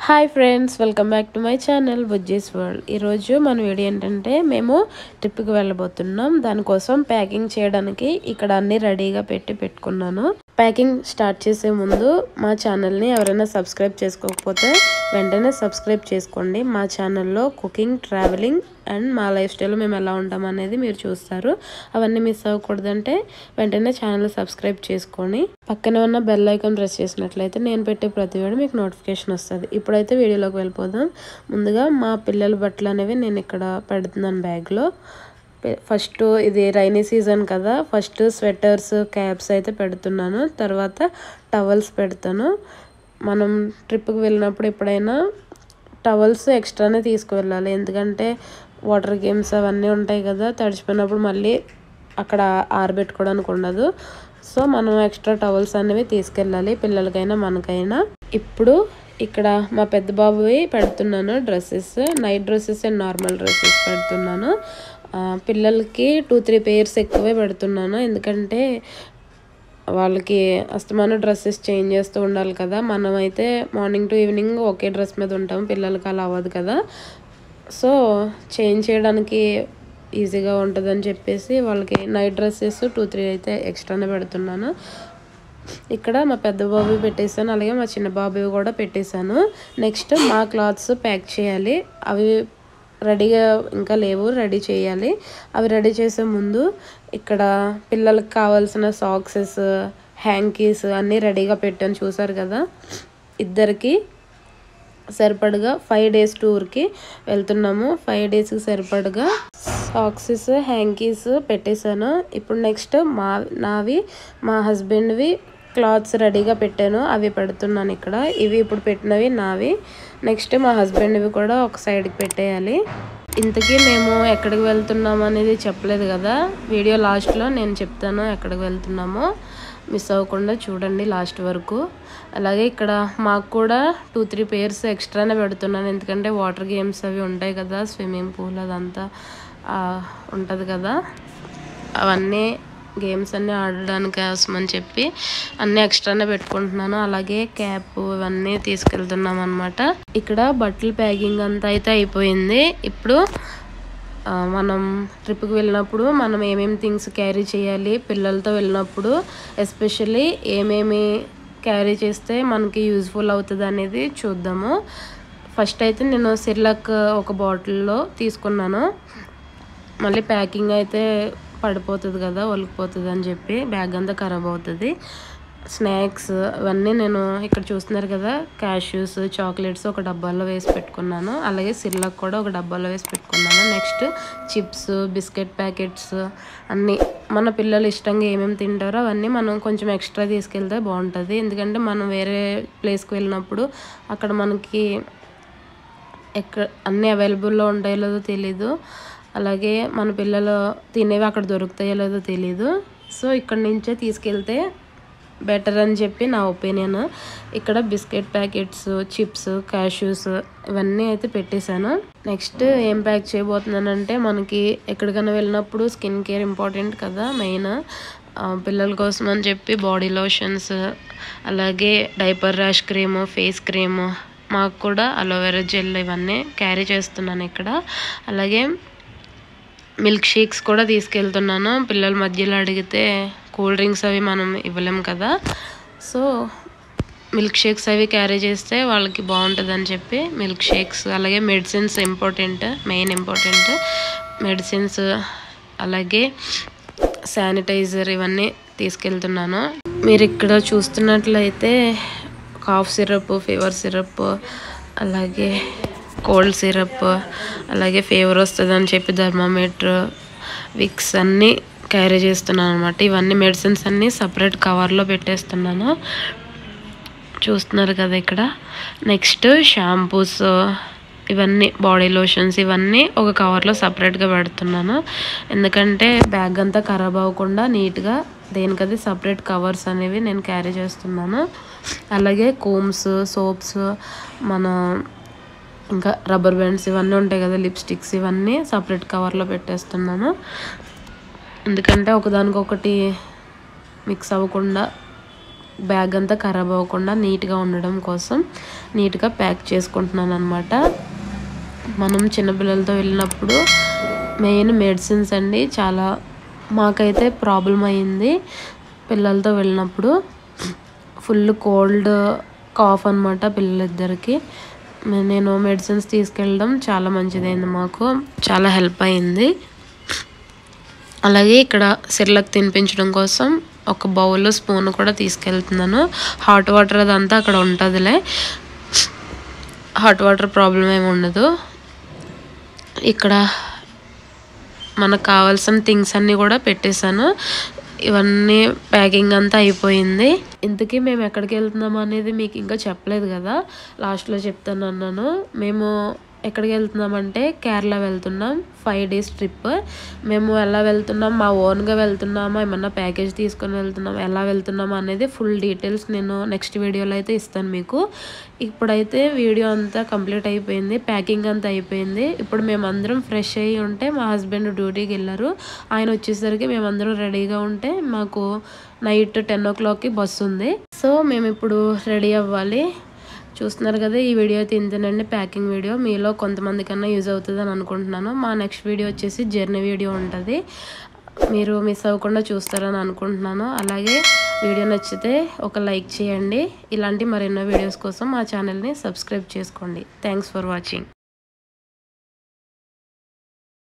hi friends welcome back to my channel Bujji's world ఈరోజు మన video ఏంటంటే మేము ట్రిప్కి వెళ్ళబోతున్నాం దానికోసం ప్యాకింగ్ చేయడానికి ఇక్కడ అన్ని రెడీగా పెట్టి పెట్టుకున్నాను ప్యాకింగ్ స్టార్ట్ చేసే ముందు మా ఛానల్ని ఎవరైనా సబ్స్క్రైబ్ చేసుకోకపోతే వెంటనే సబ్స్క్రైబ్ చేసుకోండి మా ఛానల్లో కుకింగ్ ట్రావెలింగ్ అండ్ మా లైఫ్ స్టైల్ మేము ఎలా ఉంటాం అనేది మీరు చూస్తారు అవన్నీ మిస్ అవ్వకూడదంటే వెంటనే ఛానల్ సబ్స్క్రైబ్ చేసుకొని పక్కనే ఉన్న బెల్ ఐకాన్ ప్రెస్ చేసినట్లయితే నేను పెట్టే ప్రతి వీడియో మీకు నోటిఫికేషన్ వస్తుంది ఇప్పుడైతే వీడియోలోకి వెళ్ళిపోదాం ముందుగా మా పిల్లల బట్టలు అనేవి నేను ఇక్కడ పెడుతున్నాను బ్యాగ్లో ఫస్ట్ ఇది రైనీ సీజన్ కదా ఫస్ట్ స్వెటర్స్ క్యాప్స్ అయితే పెడుతున్నాను తర్వాత టవల్స్ పెడతాను మనం ట్రిప్కి వెళ్ళినప్పుడు ఎప్పుడైనా టవల్స్ ఎక్స్ట్రానే తీసుకువెళ్ళాలి ఎందుకంటే వాటర్ గేమ్స్ అవన్నీ ఉంటాయి కదా తడిచిపోయినప్పుడు మళ్ళీ అక్కడ ఆరబెట్టుకోవడానికి ఉండదు సో మనం ఎక్స్ట్రా టవల్స్ అనేవి తీసుకెళ్ళాలి పిల్లలకైనా మనకైనా ఇప్పుడు ఇక్కడ మా పెద్ద బాబువి పెడుతున్నాను dresses night dresses and normal dresses పెడుతున్నాను పిల్లలకి టూ త్రీ పేర్స్ ఎక్కువే పెడుతున్నాను ఎందుకంటే వాళ్ళకి అస్తమానం డ్రెస్సెస్ చేంజ్ చేస్తూ ఉండాలి కదా మనం అయితే మార్నింగ్ టు ఈవినింగ్ ఒకే డ్రెస్ మీద ఉంటాం పిల్లలకి అలా అవ్వదు కదా సో చేంజ్ చేయడానికి ఈజీగా ఉంటుందని చెప్పేసి వాళ్ళకి నైట్ డ్రెస్సెస్ టూ త్రీ అయితే ఎక్స్ట్రానే పెడుతున్నాను ఇక్కడ మా పెద్ద బాబు పెట్టేశాను అలాగే మా చిన్న బాబు కూడా పెట్టేశాను నెక్స్ట్ మా క్లాత్స్ ప్యాక్ చేయాలి అవి రెడీగా ఇంకా లేవు రెడీ చేయాలి అవి రెడీ చేసే ముందు ఇక్కడ పిల్లలకు కావాల్సిన సాక్సెస్ హ్యాంకీస్ అన్నీ రెడీగా పెట్టాను చూసారు కదా ఇద్దరికి సరిపడగా ఫైవ్ డేస్ టూర్కి వెళ్తున్నాము ఫైవ్ డేస్కి సరిపడగా సాక్సెస్ హ్యాంకీస్ పెట్టేశాను ఇప్పుడు నెక్స్ట్ మా నావి మా హస్బెండ్వి క్లాత్స్ రెడీగా పెట్టాను అవి పెడుతున్నాను ఇక్కడ ఇవి ఇప్పుడు పెట్టినవి నావి నెక్స్ట్ మా హస్బెండ్వి కూడా ఒక సైడ్కి పెట్టేయాలి ఇంతకీ మేము ఎక్కడికి వెళ్తున్నాము అనేది చెప్పలేదు కదా వీడియో లాస్ట్లో నేను చెప్తాను ఎక్కడికి వెళ్తున్నామో మిస్ అవ్వకుండా చూడండి లాస్ట్ వరకు అలాగే ఇక్కడ మాకు కూడా టూ త్రీ పేర్స్ ఎక్స్ట్రానే పెడుతున్నాను ఎందుకంటే వాటర్ గేమ్స్ అవి ఉంటాయి కదా స్విమ్మింగ్ పూల్ అదంతా ఉంటుంది కదా అవన్నీ గేమ్స్ అన్నీ ఆడడానికి కోసం అని చెప్పి అన్నీ ఎక్స్ట్రానే పెట్టుకుంటున్నాను అలాగే క్యాప్ ఇవన్నీ తీసుకెళ్తున్నాం అనమాట ఇక్కడ బట్టల ప్యాకింగ్ అంతా అయితే అయిపోయింది ఇప్పుడు మనం ట్రిప్కి వెళ్ళినప్పుడు మనం ఏమేమి థింగ్స్ క్యారీ చేయాలి పిల్లలతో వెళ్ళినప్పుడు ఎస్పెషల్లీ ఏమేమి క్యారీ చేస్తే మనకి యూజ్ఫుల్ అవుతుంది అనేది చూద్దాము ఫస్ట్ అయితే నేను సిర్లక్ ఒక బాటిల్లో తీసుకున్నాను మళ్ళీ ప్యాకింగ్ అయితే పడిపోతుంది కదా ఒలికిపోతుంది అని చెప్పి బ్యాగ్ అంతా ఖరాబ్ అవుతుంది స్నాక్స్ ఇవన్నీ నేను ఇక్కడ చూస్తున్నారు కదా క్యాష్యూస్ చాక్లెట్స్ ఒక డబ్బాలో వేసి పెట్టుకున్నాను అలాగే సిర్లక్ కూడా ఒక డబ్బాలో వేసి పెట్టుకున్నాను నెక్స్ట్ చిప్స్ బిస్కెట్ ప్యాకెట్స్ అన్నీ మన పిల్లలు ఇష్టంగా ఏమేమి తింటారో అవన్నీ మనం కొంచెం ఎక్స్ట్రా తీసుకెళ్తే బాగుంటుంది ఎందుకంటే మనం వేరే ప్లేస్కి వెళ్ళినప్పుడు అక్కడ మనకి ఎక్కడ అన్నీ అవైలబుల్లో ఉంటాయో లేదో తెలీదు అలాగే మన పిల్లలు తినేవి అక్కడ దొరుకుతాయో లేదో తెలీదు సో ఇక్కడ నుంచే తీసుకెళ్తే బెటర్ అని చెప్పి నా ఒపీనియన్ ఇక్కడ బిస్కెట్ ప్యాకెట్స్ చిప్స్ క్యాష్యూస్ ఇవన్నీ అయితే పెట్టేశాను నెక్స్ట్ ఏం ప్యాక్ చేయబోతున్నానంటే మనకి ఎక్కడికైనా వెళ్ళినప్పుడు స్కిన్ కేర్ ఇంపార్టెంట్ కదా మెయిన్ పిల్లల కోసం అని చెప్పి బాడీ లోషన్స్ అలాగే diaper rash cream face cream మాకు కూడా అలోవెరా జెల్ ఇవన్నీ క్యారీ చేస్తున్నాను ఇక్కడ అలాగే మిల్క్ షేక్స్ కూడా తీసుకెళ్తున్నాను పిల్లల మధ్యలో అడిగితే కూల్ డ్రింక్స్ అవి మనం ఇవ్వలేం కదా సో మిల్క్ షేక్స్ అవి క్యారీ చేస్తే వాళ్ళకి బాగుంటుంది అని చెప్పి మిల్క్ షేక్స్ అలాగే medicines important main important medicines అలాగే శానిటైజర్ ఇవన్నీ తీసుకెళ్తున్నాను మీరు ఇక్కడ చూస్తున్నట్లయితే కాఫ్ సిరప్ ఫీవర్ సిరప్ అలాగే కోల్డ్ సిరప్ అలాగే ఫీవర్ వస్తుంది అని చెప్పి థర్మామీటర్ విక్స్ అన్నీ క్యారీ చేస్తున్నాను అనమాట ఇవన్నీ మెడిసిన్స్ అన్నీ సపరేట్ కవర్లో పెట్టేస్తున్నాను చూస్తున్నారు కదా ఇక్కడ నెక్స్ట్ షాంపూస్ ఇవన్నీ బాడీ లోషన్స్ ఇవన్నీ ఒక కవర్లో సపరేట్గా పెడుతున్నాను ఎందుకంటే బ్యాగ్ అంతా ఖరాబ్ అవ్వకుండా నీట్గా దేనికది సపరేట్ కవర్స్ అనేవి నేను క్యారీ చేస్తున్నాను అలాగే కోమ్స్ సోప్స్ మన ఇంకా రబ్బర్ బ్యాండ్స్ ఇవన్నీ ఉంటాయి కదా లిప్స్టిక్స్ ఇవన్నీ సపరేట్ కవర్లో పెట్టేస్తున్నాను ఎందుకంటే ఒకదానికొకటి మిక్స్ అవ్వకుండా బ్యాగ్ అంతా ఖరాబ్ అవ్వకుండా నీట్గా ఉండడం కోసం నీట్గా ప్యాక్ చేసుకుంటున్నాను అనమాట మనం చిన్నపిల్లలతో వెళ్ళినప్పుడు మెయిన్ మెడిసిన్స్ అండి చాలా మాకైతే ప్రాబ్లం అయింది పిల్లలతో వెళ్ళినప్పుడు ఫుల్ కోల్డ్ కాఫ్ అనమాట పిల్లలిద్దరికి నేను మెడిసిన్స్ తీసుకెళ్ళడం చాలా మంచిదైంది మాకు చాలా హెల్ప్ అయింది అలాగే ఇక్కడ సిర్లకు తినిపించడం కోసం ఒక బౌల్ స్పూన్ కూడా తీసుకెళ్తున్నాను హాట్ వాటర్ అదంతా అక్కడ ఉంటుందిలే హాట్ వాటర్ ప్రాబ్లం ఏమి ఉండదు ఇక్కడ మనకు కావాల్సిన థింగ్స్ అన్నీ కూడా పెట్టేశాను ఇవన్నీ ప్యాకింగ్ అంతా అయిపోయింది ఇంతకీ మేము ఎక్కడికి వెళ్తున్నాం అనేది మీకు ఇంకా చెప్పలేదు కదా లాస్ట్లో చెప్తాను అన్నాను మేము ఎక్కడికి వెళ్తున్నామంటే కేరళ వెళ్తున్నాం ఫైవ్ డేస్ ట్రిప్ మేము ఎలా వెళ్తున్నాం మా ఓన్గా వెళ్తున్నామా ఏమన్నా ప్యాకేజ్ తీసుకొని వెళ్తున్నాం ఎలా వెళ్తున్నాం అనేది ఫుల్ డీటెయిల్స్ నేను నెక్స్ట్ వీడియోలో అయితే ఇస్తాను మీకు ఇప్పుడైతే వీడియో అంతా కంప్లీట్ అయిపోయింది ప్యాకింగ్ అంతా అయిపోయింది ఇప్పుడు మేమందరం ఫ్రెష్ అయ్యి ఉంటే మా హస్బెండ్ డ్యూటీకి వెళ్ళారు ఆయన వచ్చేసరికి మేమందరం రెడీగా ఉంటే మాకు నైట్ టెన్ ఓ క్లాక్కి బస్సు ఉంది సో మేము ఇప్పుడు రెడీ అవ్వాలి చూస్తున్నారు కదా ఈ వీడియో అయితే ఇంతేనండి ప్యాకింగ్ వీడియో మీలో కొంతమంది కన్నా యూజ్ అవుతుంది అని అనుకుంటున్నాను మా నెక్స్ట్ వీడియో వచ్చేసి జర్నీ వీడియో ఉంటుంది మీరు మిస్ అవ్వకుండా చూస్తారని అనుకుంటున్నాను అలాగే వీడియో నచ్చితే ఒక లైక్ చేయండి ఇలాంటి మరెన్నో వీడియోస్ కోసం మా ఛానల్ని సబ్స్క్రైబ్ చేసుకోండి థ్యాంక్స్ ఫర్ వాచింగ్